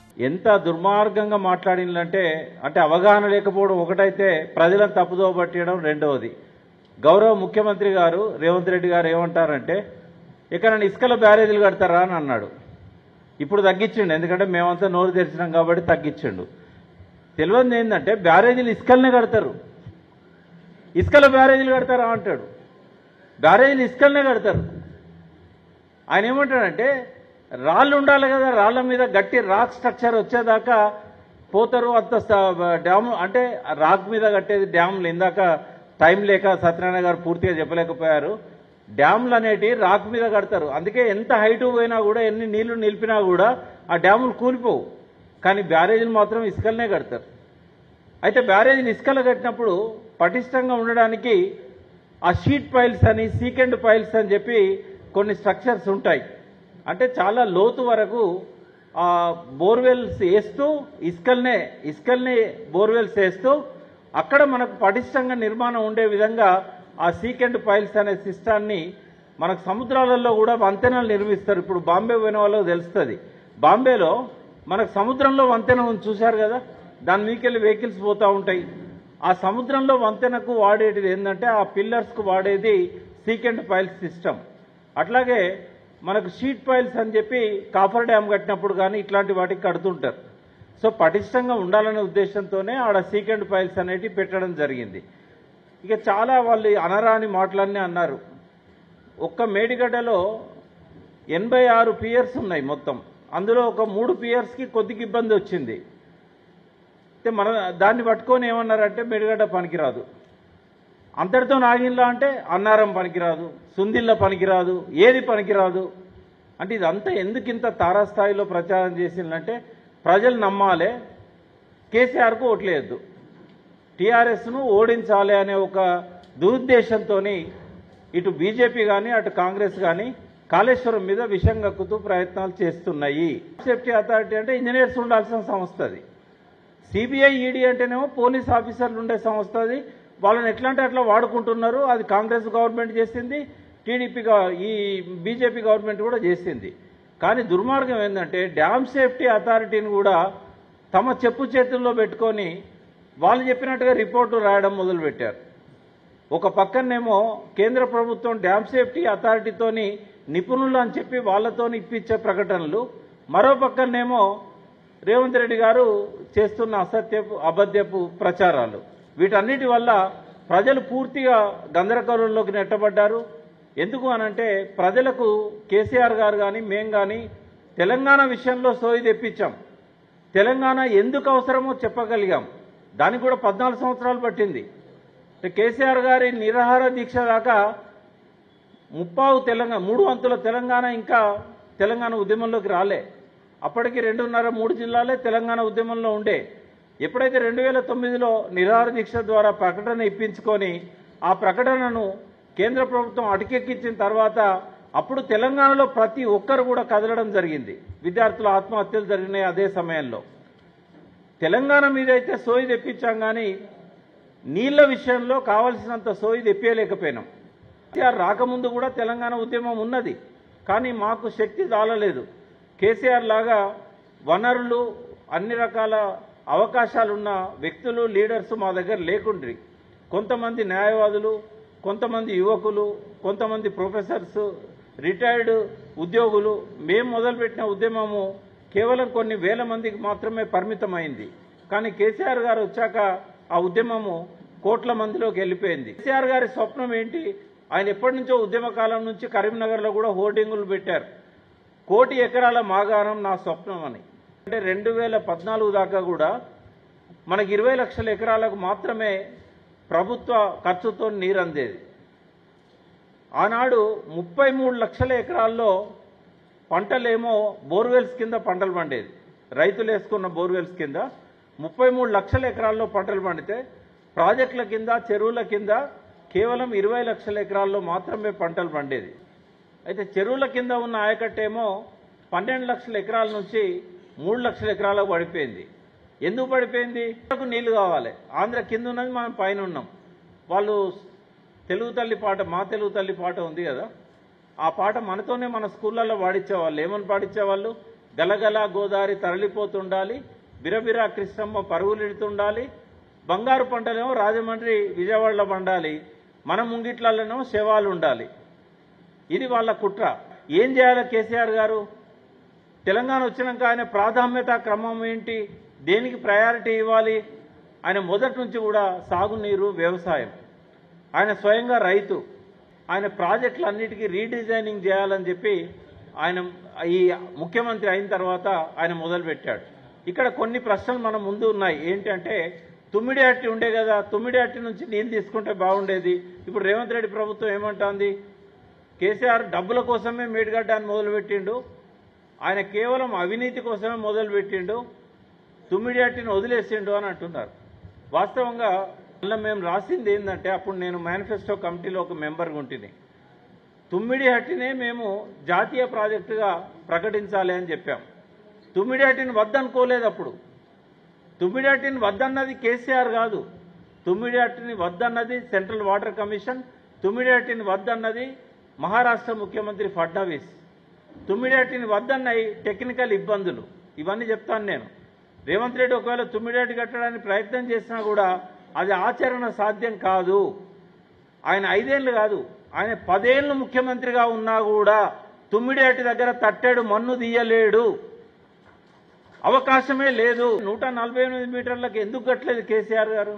ఎంత దుర్మార్గంగా మాట్లాడిందంటే అంటే అవగాహన లేకపోవడం ఒకటైతే ప్రజలను తప్పుదో పట్టడం రెండవది గౌరవ ముఖ్యమంత్రి గారు రేవంత్ రెడ్డి గారు ఏమంటారంటే ఇక్కడ ఇసుకల బ్యారేజీలు కడతారా అని అన్నాడు ఇప్పుడు తగ్గించిండు ఎందుకంటే మేమంతా నోరు తెరిచినాం కాబట్టి తగ్గించిండు తెలియదు ఏంటంటే బ్యారేజీలు ఇసుకలనే కడతారు ఇసుకల బ్యారేజీలు కడతారా అంటాడు బ్యారేజీలు ఇసుకలనే కడతారు ఆయన ఏమంటాడంటే రాళ్ళు ఉండాలి కదా రాళ్ళ మీద గట్టి రాక్ స్ట్రక్చర్ వచ్చేదాకా పోతారు అంత స- డ్యామ్ అంటే రాక్ మీద కట్టేది డ్యామ్లు ఇందాక టైం లేక సత్యనారాయణ గారు పూర్తిగా చెప్పలేకపోయారు డ్యామ్లు అనేటి రాక్ మీద కడతారు అందుకే ఎంత హైట్ పోయినా కూడా ఎన్ని నీళ్లు నిలిపినా కూడా ఆ డ్యాములు కూలిపోవు కానీ బ్యారేజీలు మాత్రం ఇసుకలనే కడతారు అయితే బ్యారేజీలు ఇసుకలు కట్టినప్పుడు పటిష్టంగా ఉండడానికి ఆ షీట్ పైల్స్ అని సీకెండ్ పైల్స్ అని చెప్పి కొన్ని స్ట్రక్చర్స్ ఉంటాయి అంటే చాలా లోతు వరకు ఆ బోర్వెల్స్ వేస్తూ ఇసుకల్నే ఇసుకల్ని బోర్వెల్స్ వేస్తూ అక్కడ మనకు పటిష్టంగా నిర్మాణం ఉండే విధంగా ఆ సీకెండ్ పైల్స్ అనే సిస్టాన్ని మనకు సముద్రాలలో కూడా వంతెనలు నిర్మిస్తారు ఇప్పుడు బాంబే పోయిన వాళ్ళకి తెలుస్తుంది బాంబేలో మనకు సముద్రంలో వంతెన ఉంది చూశారు కదా దాని మీకెళ్ళి వెహికల్స్ పోతూ ఉంటాయి ఆ సముద్రంలో వంతెనకు వాడేటిది ఏంటంటే ఆ పిల్లర్స్కు వాడేది సీకెండ్ పైల్స్ సిస్టమ్ అట్లాగే మనకు షీట్ పైల్స్ అని చెప్పి కాఫర్ డ్యామ్ కట్టినప్పుడు కానీ ఇట్లాంటి వాటికి కడుతుంటారు సో పటిష్టంగా ఉండాలనే ఉద్దేశంతోనే ఆడ సీకెండ్ పైల్స్ అనేటివి పెట్టడం జరిగింది ఇక చాలా వాళ్ళు అనరాని మాటలన్నీ అన్నారు ఒక్క మేడిగడ్డలో ఎనభై ఆరు పియర్స్ ఉన్నాయి మొత్తం అందులో ఒక మూడు పియర్స్కి కొద్దిగా ఇబ్బంది వచ్చింది అయితే మన దాన్ని పట్టుకొని ఏమన్నారంటే మేడిగడ్డ పనికిరాదు అంతటితో నాగిన్లా అంటే అన్నారం పనికిరాదు సుందిల్ల పనికిరాదు ఏది పనికిరాదు అంటే ఇదంతా ఎందుకు ఇంత తారాస్థాయిలో ప్రచారం చేసిందంటే ప్రజలు నమ్మాలే కేసీఆర్కు ఓట్లేయద్దు టీఆర్ఎస్ను ఓడించాలి అనే ఒక దురుద్దేశంతో ఇటు బీజేపీ కానీ అటు కాంగ్రెస్ కానీ కాళేశ్వరం మీద విషం కక్కుతూ ప్రయత్నాలు చేస్తున్నాయి సేఫ్టీ అథారిటీ అంటే ఇంజనీర్స్ ఉండాల్సిన సంస్థ అది సిబిఐ ఈడీ అంటేనేమో పోలీస్ ఆఫీసర్లు ఉండే సంస్థ అది వాళ్ళని ఎట్లా అంటే అట్లా వాడుకుంటున్నారు అది కాంగ్రెస్ గవర్నమెంట్ చేసింది టీడీపీ గవ- ఈ బీజేపీ గవర్నమెంట్ కూడా చేసింది కానీ దుర్మార్గం ఏంటంటే డ్యామ్ సేఫ్టీ అథారిటీని కూడా తమ చెప్పు చేతుల్లో పెట్టుకొని వాళ్ళు చెప్పినట్టుగా రిపోర్టు రాయడం మొదలుపెట్టారు ఒక పక్కనేమో కేంద్ర ప్రభుత్వం డ్యామ్ సేఫ్టీ అథారిటీతోని నిపుణులు అని చెప్పి వాళ్ళతో ఇప్పించే ప్రకటనలు మరో పక్కనేమో రేవంత్ రెడ్డి గారు చేస్తున్న అసత్యపు అబద్ధపు ప్రచారాలు వీటన్నిటి వల్ల ప్రజలు పూర్తిగా గందరగోళంలోకి నెట్టబడ్డారు ఎందుకు అనంటే ప్రజలకు కేసీఆర్ గారు కానీ మేం కానీ తెలంగాణ విషయంలో సోయి తెప్పించాం తెలంగాణ ఎందుకు అవసరమో చెప్పగలిగాం దానికి కూడా పద్నాలుగు సంవత్సరాలు పట్టింది అంటే కేసీఆర్ గారి నిరాహార దీక్ష దాకా ముప్పావు తెలంగాణ మూడు వంతుల తెలంగాణ ఇంకా తెలంగాణ ఉద్యమంలోకి రాలే అప్పటికి రెండున్నర మూడు జిల్లాలే తెలంగాణ ఉద్యమంలో ఉండే ఎప్పుడైతే రెండు వేల తొమ్మిదిలో నిరాహార దీక్ష ద్వారా ప్రకటన ఇప్పించుకొని ఆ ప్రకటనను కేంద్ర ప్రభుత్వం అటుకెక్కించిన తర్వాత అప్పుడు తెలంగాణలో ప్రతి ఒక్కరు కూడా కదలడం జరిగింది విద్యార్థుల ఆత్మహత్యలు జరిగినాయి అదే సమయంలో తెలంగాణ మీద అయితే సోయి తెప్పించాం కానీ నీళ్ల విషయంలో కావలసినంత సోయి తెప్పేయలేకపోయినాం కేసీఆర్ రాకముందు కూడా తెలంగాణ ఉద్యమం ఉన్నది కానీ మాకు శక్తి చాలలేదు కేసీఆర్ లాగా వనరులు అన్ని రకాల అవకాశాలున్న వ్యక్తులు లీడర్స్ మా దగ్గర లేకుండ్రి కొంతమంది న్యాయవాదులు కొంతమంది యువకులు కొంతమంది ప్రొఫెసర్స్ రిటైర్డ్ ఉద్యోగులు మేము మొదలుపెట్టిన ఉద్యమము కేవలం కొన్ని వేల మందికి మాత్రమే పరిమితమైంది కానీ కేసీఆర్ గారు వచ్చాక ఆ ఉద్యమము కోట్ల మందిలోకి వెళ్ళిపోయింది కేసీఆర్ గారి స్వప్నం ఏంటి ఆయన ఎప్పటి నుంచో ఉద్యమ కాలం నుంచి కరీంనగర్లో కూడా హోర్డింగులు పెట్టారు కోటి ఎకరాల మాగాణం నా స్వప్నం అని అంటే రెండు వేల పద్నాలుగు దాకా కూడా మనకి ఇరవై లక్షల ఎకరాలకు మాత్రమే ప్రభుత్వ ఖర్చుతో నీరు అందేది ఆనాడు ముప్పై మూడు లక్షల ఎకరాల్లో పంటలేమో బోర్వెల్స్ కింద పంటలు పండేది రైతులు వేసుకున్న బోర్వెల్స్ కింద ముప్పై మూడు లక్షల ఎకరాల్లో పంటలు పండితే ప్రాజెక్టుల కింద చెరువుల కింద కేవలం ఇరవై లక్షల ఎకరాల్లో మాత్రమే పంటలు పండేది అయితే చెరువుల కింద ఉన్న ఆయకట్టేమో పన్నెండు లక్షల ఎకరాల నుంచి మూడు లక్షల ఎకరాలకు పడిపోయింది ఎందుకు పడిపోయింది మనకు నీళ్లు కావాలి ఆంధ్ర కింద ఉన్నది మనం పైన ఉన్నాం వాళ్ళు తెలుగు తల్లి పాట మా తెలుగు తల్లి పాట ఉంది కదా ఆ పాట మనతోనే మన స్కూళ్ళల్లో పాడించేవాళ్ళు ఏమని పాడించేవాళ్ళు గలగల గోదావరి తరలిపోతుండాలి బిరబిరా కృష్ణమ్మ పరుగులెడుతుండాలి బంగారు పంటలేమో రాజమండ్రి విజయవాడలో పండాలి మన ముంగిట్లలోనేమో శవాలు ఉండాలి ఇది వాళ్ళ కుట్ర ఏం చేయాలి కేసీఆర్ గారు తెలంగాణ వచ్చినాక ఆయన ప్రాధాన్యత క్రమం ఏంటి దేనికి ప్రయారిటీ ఇవ్వాలి ఆయన మొదటి నుంచి కూడా సాగునీరు వ్యవసాయం ఆయన స్వయంగా రైతు ఆయన ప్రాజెక్టులన్నిటికీ రీడిజైనింగ్ చేయాలని చెప్పి ఆయన ఈ ముఖ్యమంత్రి అయిన తర్వాత ఆయన మొదలుపెట్టాడు ఇక్కడ కొన్ని ప్రశ్నలు మన ముందు ఉన్నాయి ఏంటంటే తుమ్మిడి అట్టి ఉండే కదా తుమ్మిడి అట్టి నుంచి నీళ్ళు తీసుకుంటే బాగుండేది ఇప్పుడు రేవంత్ రెడ్డి ప్రభుత్వం ఏమంటోంది కేసీఆర్ డబ్బుల కోసమే మేడిగడ్డాన్ని మొదలుపెట్టిండు ఆయన కేవలం అవినీతి కోసమే మొదలుపెట్టిండు తుమ్మిడి అట్టిని వదిలేసిండు అని అంటున్నారు వాస్తవంగా అందులో మేము రాసింది ఏంటంటే అప్పుడు నేను మేనిఫెస్టో కమిటీలో ఒక మెంబర్గా ఉంటుంది తుమ్మిడి హట్టినే మేము జాతీయ ప్రాజెక్టుగా ప్రకటించాలి అని చెప్పాం తుమ్మిడి హట్టిని వద్దనుకోలేదు అప్పుడు తుమ్మిడి హట్టిని వద్దన్నది కేసీఆర్ కాదు తుమ్మిడి హట్టిని వద్దన్నది సెంట్రల్ వాటర్ కమిషన్ తుమ్మిడి హట్టిని వద్దన్నది మహారాష్ట్ర ముఖ్యమంత్రి ఫడ్నవీస్ తుమ్మిడి హట్టిని వద్దన్నాయి టెక్నికల్ ఇబ్బందులు ఇవన్నీ చెప్తాను నేను రేవంత్ రెడ్డి ఒకవేళ తుమ్మిడి కట్టడానికి ప్రయత్నం చేసినా కూడా అది ఆచరణ సాధ్యం కాదు ఆయన ఐదేళ్లు కాదు ఆయన పదేళ్లు ముఖ్యమంత్రిగా ఉన్నా కూడా తుమ్మిడేటి దగ్గర తట్టెడు మన్ను తీయలేడు అవకాశమే లేదు నూట నలభై ఎనిమిది మీటర్లకు ఎందుకు కట్టలేదు కేసీఆర్ గారు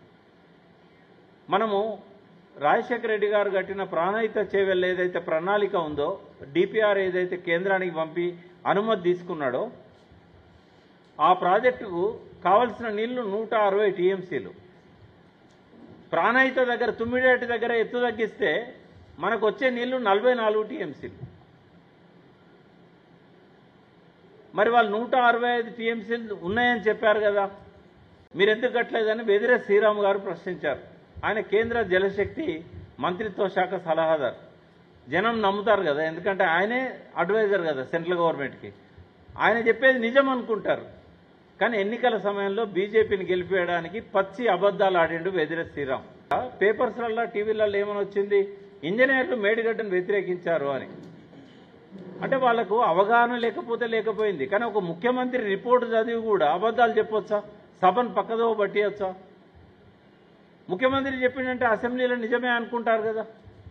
మనము రాజశేఖర రెడ్డి గారు కట్టిన ప్రాణహిత చేవెల్ ఏదైతే ప్రణాళిక ఉందో డిపిఆర్ ఏదైతే కేంద్రానికి పంపి అనుమతి తీసుకున్నాడో ఆ ప్రాజెక్టుకు కావలసిన నీళ్లు నూట అరవై టీఎంసీలు ప్రాణహిత దగ్గర తుమ్మిడేటి దగ్గర ఎత్తు తగ్గిస్తే మనకు వచ్చే నీళ్లు నలభై నాలుగు టీఎంసీలు మరి వాళ్ళు నూట అరవై ఐదు టీఎంసీలు ఉన్నాయని చెప్పారు కదా మీరు ఎందుకు కట్టలేదని వెదిరే శ్రీరామ్ గారు ప్రశ్నించారు ఆయన కేంద్ర జలశక్తి మంత్రిత్వ శాఖ సలహాదారు జనం నమ్ముతారు కదా ఎందుకంటే ఆయనే అడ్వైజర్ కదా సెంట్రల్ గవర్నమెంట్కి ఆయన చెప్పేది నిజం అనుకుంటారు కానీ ఎన్నికల సమయంలో బీజేపీని గెలిపేయడానికి పచ్చి అబద్దాలు ఆడిండు వెదిరే శ్రీరామ్ పేపర్స్లలో టీవీలలో ఏమని వచ్చింది ఇంజనీర్లు మేడిగడ్డను వ్యతిరేకించారు అని అంటే వాళ్లకు అవగాహన లేకపోతే లేకపోయింది కానీ ఒక ముఖ్యమంత్రి రిపోర్ట్ చదివి కూడా అబద్ధాలు చెప్పొచ్చా సభను పక్కదో పట్టియచ్చా ముఖ్యమంత్రి చెప్పిందంటే అసెంబ్లీలో నిజమే అనుకుంటారు కదా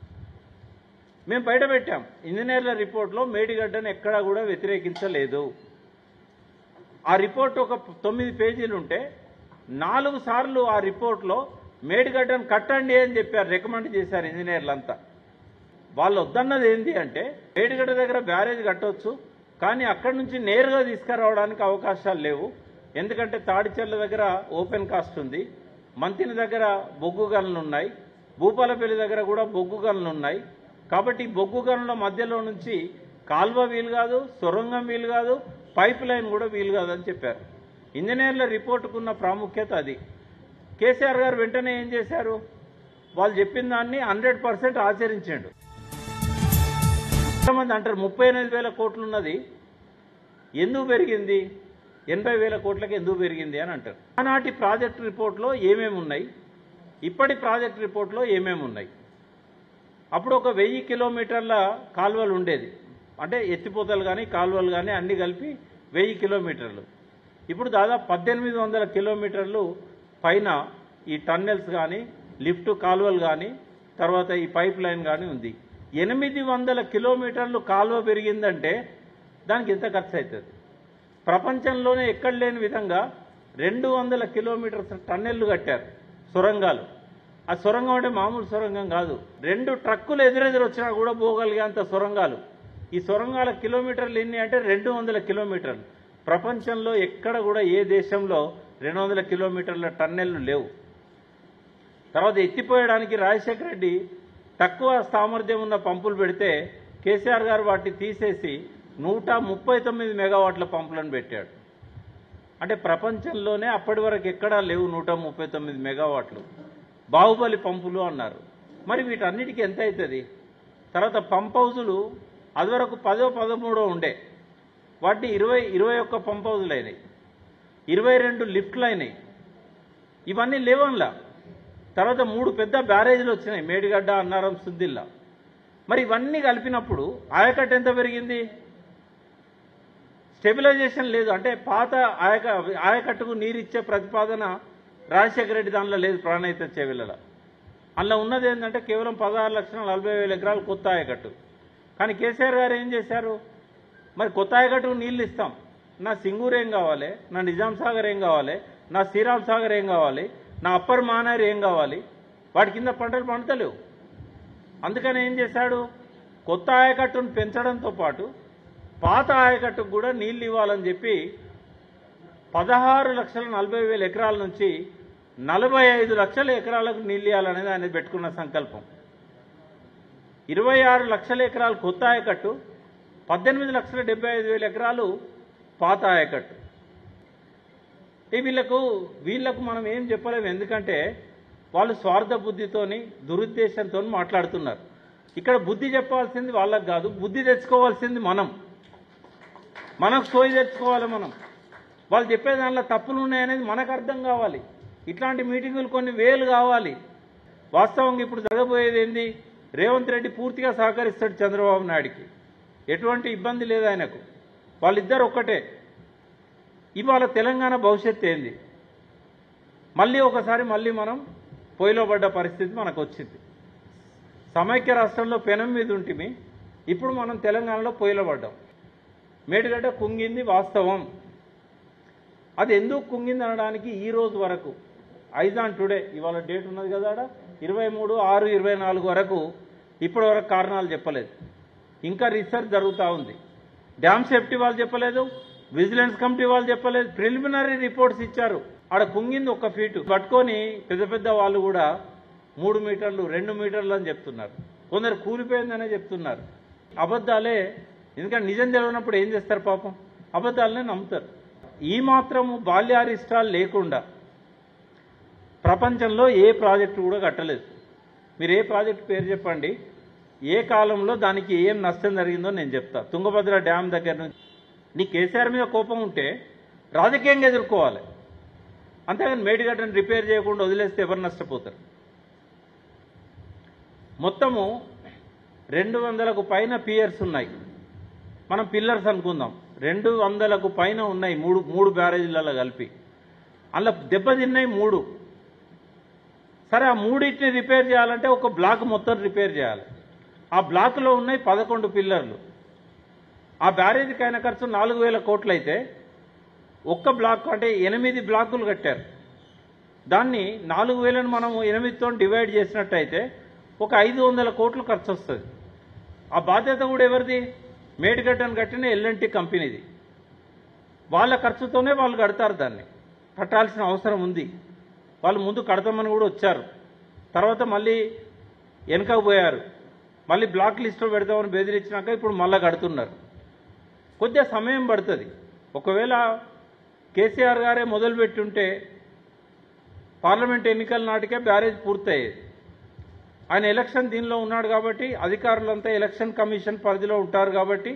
మేము బయట పెట్టాం ఇంజనీర్ల రిపోర్ట్లో మేడిగడ్డను ఎక్కడా కూడా వ్యతిరేకించలేదు ఆ రిపోర్ట్ ఒక తొమ్మిది పేజీలు ఉంటే నాలుగు సార్లు ఆ రిపోర్ట్లో మేడిగడ్డను కట్టండి అని చెప్పారు రికమెండ్ చేశారు ఇంజనీర్లంతా వాళ్ళు వద్దన్నది ఏంటి అంటే మేడిగడ్డ దగ్గర బ్యారేజ్ కట్టొచ్చు కానీ అక్కడి నుంచి నేరుగా తీసుకురావడానికి అవకాశాలు లేవు ఎందుకంటే తాడిచెర్ల దగ్గర ఓపెన్ కాస్ట్ ఉంది మంతిని దగ్గర బొగ్గు గనులు ఉన్నాయి భూపాలపల్లి దగ్గర కూడా బొగ్గు గనులు ఉన్నాయి కాబట్టి ఈ బొగ్గు గనుల మధ్యలో నుంచి కాల్వ వీలు కాదు సొరంగం వీలు కాదు పైప్ లైన్ కూడా వీలు కాదు అని చెప్పారు ఇంజనీర్ల రిపోర్టుకున్న ప్రాముఖ్యత అది కేసీఆర్ గారు వెంటనే ఏం చేశారు వాళ్ళు చెప్పిన దాన్ని హండ్రెడ్ పర్సెంట్ ఆచరించాడు కొంతమంది అంటారు ముప్పై ఎనిమిది వేల కోట్లు ఉన్నది ఎందుకు పెరిగింది ఎనభై వేల కోట్లకి ఎందుకు పెరిగింది అని అంటారు ఆనాటి ప్రాజెక్ట్ రిపోర్ట్లో ఏమేమి ఉన్నాయి ఇప్పటి ప్రాజెక్ట్ రిపోర్ట్లో ఏమేమి ఉన్నాయి అప్పుడు ఒక వెయ్యి కిలోమీటర్ల కాలువలు ఉండేది అంటే ఎత్తిపోతలు కానీ కాలువలు కానీ అన్ని కలిపి వెయ్యి కిలోమీటర్లు ఇప్పుడు దాదాపు పద్దెనిమిది వందల కిలోమీటర్లు పైన ఈ టన్నెల్స్ కానీ లిఫ్ట్ కాలువలు కానీ తర్వాత ఈ పైప్ లైన్ కానీ ఉంది ఎనిమిది వందల కిలోమీటర్లు కాలువ పెరిగిందంటే దానికి ఎంత ఖర్చు అవుతుంది ప్రపంచంలోనే ఎక్కడ లేని విధంగా రెండు వందల కిలోమీటర్స్ టన్నెళ్లు కట్టారు సొరంగాలు ఆ సొరంగం అంటే మామూలు సొరంగం కాదు రెండు ట్రక్కులు ఎదురెదురు వచ్చినా కూడా పోగలిగేంత సొరంగాలు ఈ సొరంగాల కిలోమీటర్లు ఎన్ని అంటే రెండు వందల కిలోమీటర్లు ప్రపంచంలో ఎక్కడ కూడా ఏ దేశంలో రెండు వందల కిలోమీటర్ల టన్నెళ్లు లేవు తర్వాత ఎత్తిపోయడానికి రాజశేఖర రెడ్డి తక్కువ సామర్థ్యం ఉన్న పంపులు పెడితే కేసీఆర్ గారు వాటిని తీసేసి నూట ముప్పై తొమ్మిది మెగావాట్ల పంపులను పెట్టాడు అంటే ప్రపంచంలోనే అప్పటి వరకు ఎక్కడా లేవు నూట ముప్పై తొమ్మిది మెగావాట్లు బాహుబలి పంపులు అన్నారు మరి వీటన్నిటికీ ఎంత అవుతుంది తర్వాత పంప్ హౌజులు అదివరకు పదో పదమూడో ఉండే వాటిని ఇరవై ఇరవై ఒక్క పంప్ హౌజులు అయినాయి ఇరవై రెండు లిఫ్ట్లు అయినాయి ఇవన్నీ లేవన్లా తర్వాత మూడు పెద్ద బ్యారేజీలు వచ్చినాయి మేడిగడ్డ అన్నారం సుద్దిల్లా మరి ఇవన్నీ కలిపినప్పుడు ఆయకట్టు ఎంత పెరిగింది స్టెబిలైజేషన్ లేదు అంటే పాత ఆయక ఆయకట్టుకు నీరు ఇచ్చే ప్రతిపాదన రాజశేఖర రెడ్డి దానిలో లేదు ప్రాణహిత చెవిలలో అందులో ఉన్నది ఏంటంటే కేవలం పదహారు లక్షల నలభై వేల ఎకరాలు కొత్త ఆయకట్టు కానీ కేసీఆర్ గారు ఏం చేశారు మరి కొత్త ఆయకట్టుకు నీళ్ళు ఇస్తాం నా సింగూరు ఏం కావాలి నా నిజాం సాగర్ ఏం కావాలి నా శ్రీరామ్ సాగర్ ఏం కావాలి నా అప్పర్ మానేరు ఏం కావాలి వాటి కింద పంటలు పండుతలేవు అందుకని ఏం చేశాడు కొత్త ఆయకట్టును పెంచడంతో పాటు పాత ఆయకట్టుకు కూడా నీళ్ళు ఇవ్వాలని చెప్పి పదహారు లక్షల నలభై వేల ఎకరాల నుంచి నలభై ఐదు లక్షల ఎకరాలకు నీళ్ళు ఇవ్వాలనేది ఆయన పెట్టుకున్న సంకల్పం ఇరవై ఆరు లక్షల ఎకరాలు కొత్త ఆయకట్టు పద్దెనిమిది లక్షల డెబ్బై ఐదు వేల ఎకరాలు పాత ఆయకట్టు ఈ వీళ్ళకు వీళ్ళకు మనం ఏం చెప్పలేము ఎందుకంటే వాళ్ళు స్వార్థ బుద్ధితోని దురుద్దేశంతో మాట్లాడుతున్నారు ఇక్కడ బుద్ధి చెప్పాల్సింది వాళ్ళకు కాదు బుద్ధి తెచ్చుకోవాల్సింది మనం మనకు సోయి తెచ్చుకోవాలి మనం వాళ్ళు చెప్పే దానిలో తప్పులు ఉన్నాయనేది మనకు అర్థం కావాలి ఇట్లాంటి మీటింగులు కొన్ని వేలు కావాలి వాస్తవంగా ఇప్పుడు జరగబోయేది ఏంది రేవంత్ రెడ్డి పూర్తిగా సహకరిస్తాడు చంద్రబాబు నాయుడికి ఎటువంటి ఇబ్బంది లేదు ఆయనకు వాళ్ళిద్దరు ఒక్కటే ఇవాళ తెలంగాణ భవిష్యత్తు ఏంది మళ్ళీ ఒకసారి మళ్ళీ మనం పొయ్యిలో పడ్డ పరిస్థితి మనకు వచ్చింది సమైక్య రాష్ట్రంలో పెనం మీద ఉంటిమి ఇప్పుడు మనం తెలంగాణలో పొయ్యిలో పడ్డాం మేడిగడ్డ కుంగింది వాస్తవం అది ఎందుకు కుంగింది అనడానికి ఈ రోజు వరకు ఐజాన్ టుడే ఇవాళ డేట్ ఉన్నది కదా ఆడ ఇరవై మూడు ఆరు ఇరవై నాలుగు వరకు ఇప్పటి వరకు కారణాలు చెప్పలేదు ఇంకా రీసెర్చ్ జరుగుతూ ఉంది డ్యామ్ సేఫ్టీ వాళ్ళు చెప్పలేదు విజిలెన్స్ కమిటీ వాళ్ళు చెప్పలేదు ప్రిలిమినరీ రిపోర్ట్స్ ఇచ్చారు ఆడ కుంగింది ఒక ఫీటు పట్టుకొని పెద్ద పెద్ద వాళ్ళు కూడా మూడు మీటర్లు రెండు మీటర్లు అని చెప్తున్నారు కొందరు కూలిపోయిందనే చెప్తున్నారు అబద్ధాలే ఎందుకంటే నిజం తెలియనప్పుడు ఏం చేస్తారు పాపం అబద్ధాలనే నమ్ముతారు ఈ మాత్రము బాల్యారిష్టాలు లేకుండా ప్రపంచంలో ఏ ప్రాజెక్టు కూడా కట్టలేదు మీరు ఏ ప్రాజెక్ట్ పేరు చెప్పండి ఏ కాలంలో దానికి ఏం నష్టం జరిగిందో నేను చెప్తా తుంగభద్ర డ్యామ్ దగ్గర నుంచి నీ కేసీఆర్ మీద కోపం ఉంటే రాజకీయంగా ఎదుర్కోవాలి అంతేగాని మేడిగడ్డను రిపేర్ చేయకుండా వదిలేస్తే ఎవరు నష్టపోతారు మొత్తము రెండు వందలకు పైన పియర్స్ ఉన్నాయి మనం పిల్లర్స్ అనుకుందాం రెండు వందలకు పైన ఉన్నాయి మూడు మూడు బ్యారేజీలలో కలిపి అందులో దెబ్బతిన్నాయి మూడు సరే ఆ మూడింటిని రిపేర్ చేయాలంటే ఒక బ్లాక్ మొత్తం రిపేర్ చేయాలి ఆ బ్లాక్లో ఉన్నాయి పదకొండు పిల్లర్లు ఆ బ్యారేజీకి అయిన ఖర్చు నాలుగు వేల కోట్లు అయితే ఒక్క బ్లాక్ అంటే ఎనిమిది బ్లాకులు కట్టారు దాన్ని నాలుగు వేలను మనం ఎనిమిదితో డివైడ్ చేసినట్టయితే ఒక ఐదు వందల కోట్లు ఖర్చు వస్తుంది ఆ బాధ్యత కూడా ఎవరిది మేడిగడ్డను కట్టిన ఎల్ఎన్టీ కంపెనీది వాళ్ళ ఖర్చుతోనే వాళ్ళు కడతారు దాన్ని కట్టాల్సిన అవసరం ఉంది వాళ్ళు ముందు కడతామని కూడా వచ్చారు తర్వాత మళ్ళీ వెనకకు పోయారు మళ్ళీ బ్లాక్ లిస్ట్లో పెడతామని బెదిరించినాక ఇప్పుడు మళ్ళీ కడుతున్నారు కొద్దిగా సమయం పడుతుంది ఒకవేళ కేసీఆర్ గారే మొదలుపెట్టుంటే పార్లమెంట్ ఎన్నికల నాటికే బ్యారేజ్ పూర్తయ్యేది ఆయన ఎలక్షన్ దీనిలో ఉన్నాడు కాబట్టి అధికారులంతా ఎలక్షన్ కమిషన్ పరిధిలో ఉంటారు కాబట్టి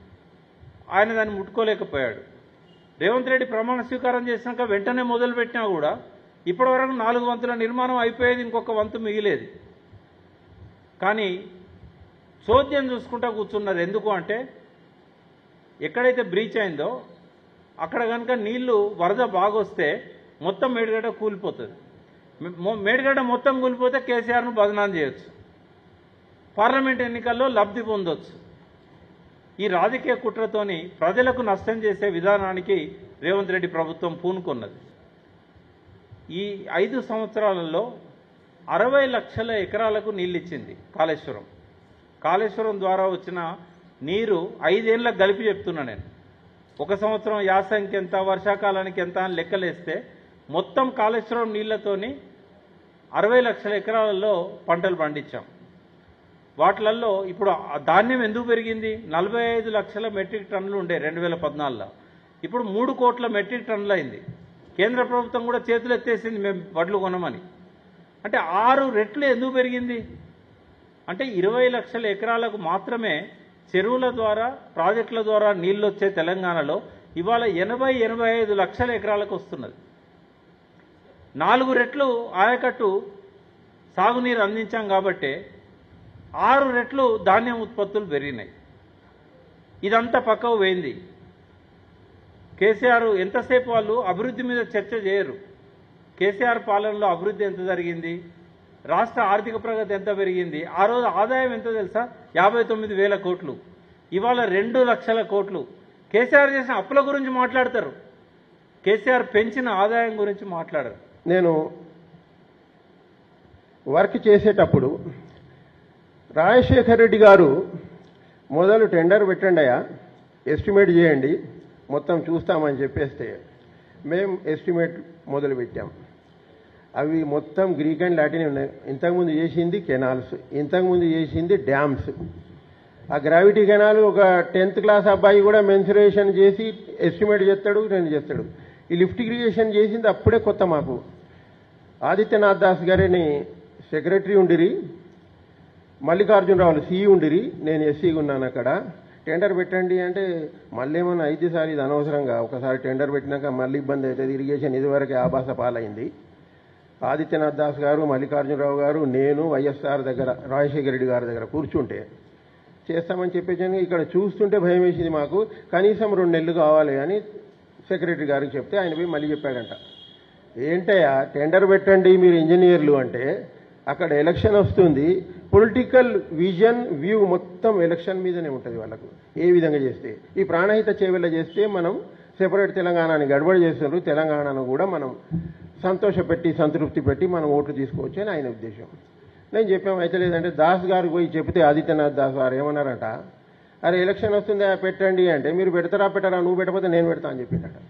ఆయన దాన్ని ముట్టుకోలేకపోయాడు రేవంత్ రెడ్డి ప్రమాణ స్వీకారం చేసినాక వెంటనే మొదలుపెట్టినా కూడా ఇప్పటివరకు నాలుగు వంతుల నిర్మాణం అయిపోయేది ఇంకొక వంతు మిగిలేది కానీ చోద్యం చూసుకుంటా కూర్చున్నారు ఎందుకు అంటే ఎక్కడైతే బ్రీచ్ అయిందో అక్కడ కనుక నీళ్లు వరద బాగొస్తే మొత్తం మేడిగడ్డ కూలిపోతుంది మే- మేడిగడ్డ మొత్తం కూలిపోతే కేసీఆర్ను బదనాం చేయొచ్చు పార్లమెంట్ ఎన్నికల్లో లబ్ధి పొందొచ్చు ఈ రాజకీయ కుట్రతోని ప్రజలకు నష్టం చేసే విధానానికి రేవంత్ రెడ్డి ప్రభుత్వం పూనుకున్నది ఈ ఐదు సంవత్సరాలలో అరవై లక్షల ఎకరాలకు నీళ్ళు ఇచ్చింది కాళేశ్వరం కాళేశ్వరం ద్వారా వచ్చిన నీరు ఐదేళ్లకు కలిపి చెప్తున్నా నేను ఒక సంవత్సరం యాసంకి ఎంత వర్షాకాలానికి ఎంత అని లెక్కలేస్తే మొత్తం కాళేశ్వరం నీళ్లతోని అరవై లక్షల ఎకరాలలో పంటలు పండించాం వాటిలలో ఇప్పుడు ఆ ధాన్యం ఎందుకు పెరిగింది నలభై ఐదు లక్షల మెట్రిక్ టన్నులు ఉండే రెండు వేల పద్నాలుగులో ఇప్పుడు మూడు కోట్ల మెట్రిక్ టన్నులు అయింది కేంద్ర ప్రభుత్వం కూడా చేతులు ఎత్తేసింది మేము వడ్లు కొనమని అంటే ఆరు రెట్లు ఎందుకు పెరిగింది అంటే ఇరవై లక్షల ఎకరాలకు మాత్రమే చెరువుల ద్వారా ప్రాజెక్టుల ద్వారా నీళ్ళు వచ్చే తెలంగాణలో ఇవాళ ఎనభై ఎనభై ఐదు లక్షల ఎకరాలకు వస్తున్నది నాలుగు రెట్లు ఆయకట్టు సాగునీరు అందించాం కాబట్టే ఆరు రెట్లు ధాన్యం ఉత్పత్తులు పెరిగినాయి ఇదంతా పక్కకు పోయింది కేసీఆర్ ఎంతసేపు వాళ్ళు అభివృద్ధి మీద చర్చ చేయరు కేసీఆర్ పాలనలో అభివృద్ధి ఎంత జరిగింది రాష్ట్ర ఆర్థిక ప్రగతి ఎంత పెరిగింది ఆ రోజు ఆదాయం ఎంత తెలుసా యాభై తొమ్మిది వేల కోట్లు ఇవాళ రెండు లక్షల కోట్లు కేసీఆర్ చేసిన అప్పుల గురించి మాట్లాడతారు కేసీఆర్ పెంచిన ఆదాయం గురించి మాట్లాడరు నేను వర్క్ చేసేటప్పుడు రాజశేఖర్ రెడ్డి గారు మొదలు టెండర్ పెట్టండి అయ్యా ఎస్టిమేట్ చేయండి మొత్తం చూస్తామని చెప్పేస్తే మేము ఎస్టిమేట్ మొదలు పెట్టాం అవి మొత్తం గ్రీక్ అండ్ లాటిన్ ఉన్నాయి ఇంతకుముందు చేసింది కెనాల్స్ ఇంతకుముందు చేసింది డ్యామ్స్ ఆ గ్రావిటీ కెనాల్ ఒక టెన్త్ క్లాస్ అబ్బాయి కూడా మెన్సురేషన్ చేసి ఎస్టిమేట్ చేస్తాడు నేను చేస్తాడు ఈ లిఫ్ట్ ఇరిగేషన్ చేసింది అప్పుడే కొత్త మాకు ఆదిత్యనాథ్ దాస్ గారిని సెక్రటరీ ఉండిరి మల్లికార్జునరావులు సిఈ ఉండిరి నేను ఎస్సీగా ఉన్నాను అక్కడ టెండర్ పెట్టండి అంటే మళ్ళీ ఏమన్నా అయితే సార్ ఇది అనవసరంగా ఒకసారి టెండర్ పెట్టినాక మళ్ళీ ఇబ్బంది అవుతుంది ఇరిగేషన్ ఇదివరకే ఆభాస పాలైంది ఆదిత్యనాథ్ దాస్ గారు మల్లికార్జునరావు గారు నేను వైఎస్ఆర్ దగ్గర రాజశేఖర రెడ్డి గారి దగ్గర కూర్చుంటే చేస్తామని చెప్పేసి ఇక్కడ చూస్తుంటే భయం వేసింది మాకు కనీసం రెండు నెలలు కావాలి అని సెక్రటరీ గారికి చెప్తే ఆయన పోయి మళ్ళీ చెప్పాడంట ఏంటయ్యా టెండర్ పెట్టండి మీరు ఇంజనీర్లు అంటే అక్కడ ఎలక్షన్ వస్తుంది పొలిటికల్ విజన్ వ్యూ మొత్తం ఎలక్షన్ మీదనే ఉంటుంది వాళ్ళకు ఏ విధంగా చేస్తే ఈ ప్రాణహిత చేవెళ్ళ చేస్తే మనం సెపరేట్ తెలంగాణని గడబడి చేస్తున్నారు తెలంగాణను కూడా మనం సంతోషపెట్టి సంతృప్తి పెట్టి మనం ఓట్లు తీసుకోవచ్చు అని ఆయన ఉద్దేశం నేను చెప్పాము అయితే లేదంటే దాస్ గారికి పోయి చెప్తే ఆదిత్యనాథ్ దాస్ గారు ఏమన్నారట అరే ఎలక్షన్ వస్తుంది ఆ పెట్టండి అంటే మీరు పెడతారా పెట్టరా నువ్వు పెట్టకపోతే నేను పెడతా అని చెప్పిండట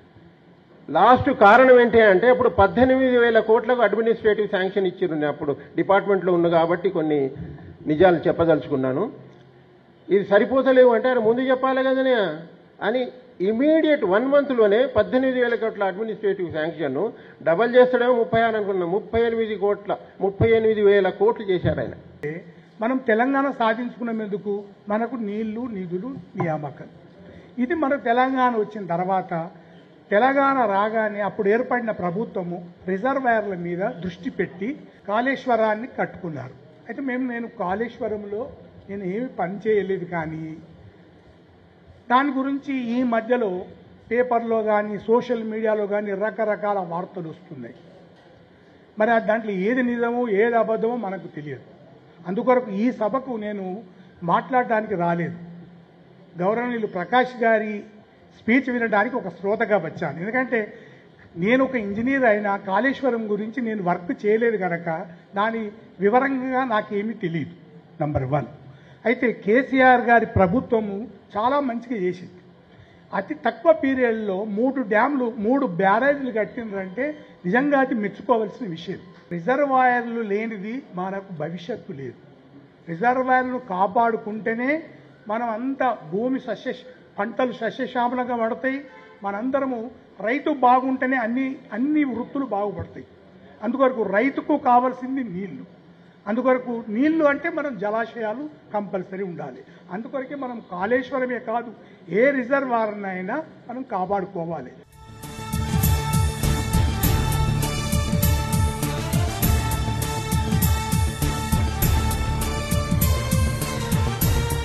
లాస్ట్ కారణం ఏంటి అంటే అప్పుడు పద్దెనిమిది వేల కోట్లకు అడ్మినిస్ట్రేటివ్ శాంక్షన్ ఇచ్చిర్రు నేను అప్పుడు డిపార్ట్మెంట్లో ఉన్న కాబట్టి కొన్ని నిజాలు చెప్పదలుచుకున్నాను ఇది సరిపోతలేవు అంటే అరే ముందు చెప్పాలి కదనే అని ఇమీడియట్ వన్ మంత్లోనే పద్దెనిమిది వేల కోట్ల అడ్మినిస్ట్రేటివ్ శాంక్షన్ డబల్ చేస్తాడేమో ముప్పై ఆరు అనుకున్నాం ముప్పై ఎనిమిది కోట్ల ముప్పై ఎనిమిది వేల కోట్లు చేశారు ఆయన మనం తెలంగాణ సాధించుకున్నందుకు మనకు నీళ్లు నిధులు నియామకాలు ఇది మన తెలంగాణ వచ్చిన తర్వాత తెలంగాణ రాగానే అప్పుడు ఏర్పడిన ప్రభుత్వము రిజర్వాయర్ల మీద దృష్టి పెట్టి కాళేశ్వరాన్ని కట్టుకున్నారు అయితే మేము నేను కాళేశ్వరంలో నేను ఏమి పని చేయలేదు కానీ దాని గురించి ఈ మధ్యలో పేపర్లో కానీ సోషల్ మీడియాలో కానీ రకరకాల వార్తలు వస్తున్నాయి మరి ఆ దాంట్లో ఏది నిజమో ఏది అబద్ధమో మనకు తెలియదు అందుకొరకు ఈ సభకు నేను మాట్లాడడానికి రాలేదు గౌరవనీయులు ప్రకాష్ గారి స్పీచ్ వినడానికి ఒక శ్రోతగా వచ్చాను ఎందుకంటే నేను ఒక ఇంజనీర్ అయినా కాళేశ్వరం గురించి నేను వర్క్ చేయలేదు కనుక దాని వివరంగా నాకేమీ తెలియదు నంబర్ వన్ అయితే కేసీఆర్ గారి ప్రభుత్వము చాలా మంచిగా చేసింది అతి తక్కువ పీరియడ్లో మూడు డ్యామ్లు మూడు బ్యారేజ్లు కట్టిండ్రంటే నిజంగా అది మెచ్చుకోవాల్సిన విషయం రిజర్వాయర్లు లేనిది మనకు భవిష్యత్తు లేదు రిజర్వాయర్లు కాపాడుకుంటేనే మనం అంతా భూమి సస్య పంటలు సస్యశ్యామలంగా పడతాయి మనందరము రైతు బాగుంటేనే అన్ని అన్ని వృత్తులు బాగుపడతాయి అందుకొరకు రైతుకు కావాల్సింది నీళ్లు అందుకొరకు నీళ్లు అంటే మనం జలాశయాలు కంపల్సరీ ఉండాలి అందుకొరకే మనం కాళేశ్వరమే కాదు ఏ రిజర్వాయర్నైనా మనం కాపాడుకోవాలి